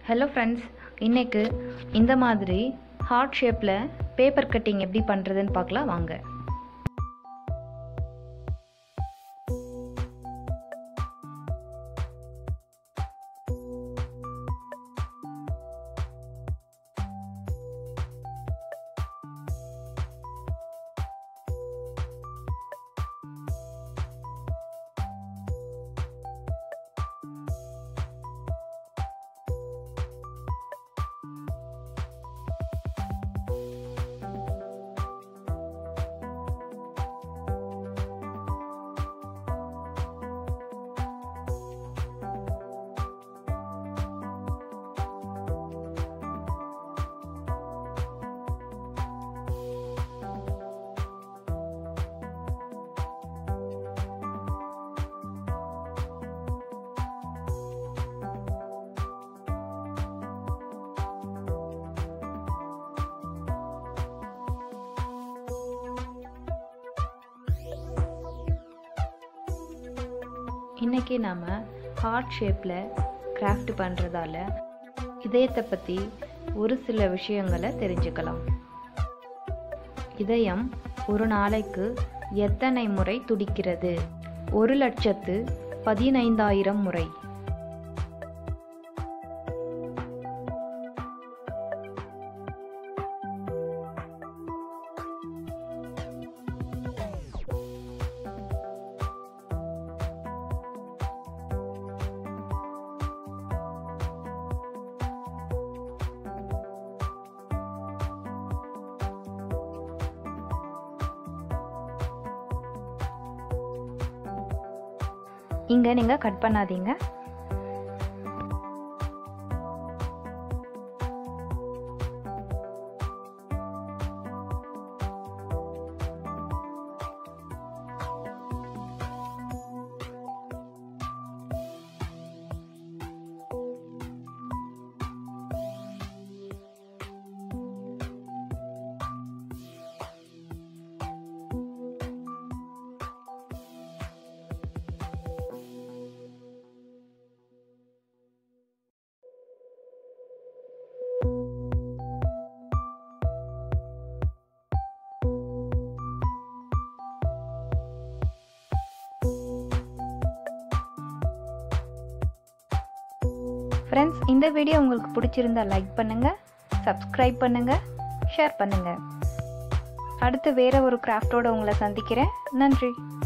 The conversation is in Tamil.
ஹலோ ஃப்ரெண்ட்ஸ் இன்றைக்கு இந்த மாதிரி ஹார்ட் ஷேப்பில் பேப்பர் கட்டிங் எப்படி பண்ணுறதுன்னு பார்க்கலாம் வாங்க இன்றைக்கி நாம் ஹார்ட் ஷேப்பில் கிராஃப்ட் பண்ணுறதால இதயத்தை பற்றி ஒரு சில விஷயங்களை தெரிஞ்சுக்கலாம் இதயம் ஒரு நாளைக்கு எத்தனை முறை துடிக்கிறது ஒரு லட்சத்து பதினைந்தாயிரம் முறை இங்கே நீங்கள் கட் பண்ணாதீங்க ஃப்ரெண்ட்ஸ் இந்த வீடியோ உங்களுக்கு பிடிச்சிருந்தா லைக் பண்ணுங்கள் சப்ஸ்கிரைப் பண்ணுங்கள் ஷேர் பண்ணுங்கள் அடுத்து வேறு ஒரு கிராஃப்டோடு உங்களை சந்திக்கிறேன் நன்றி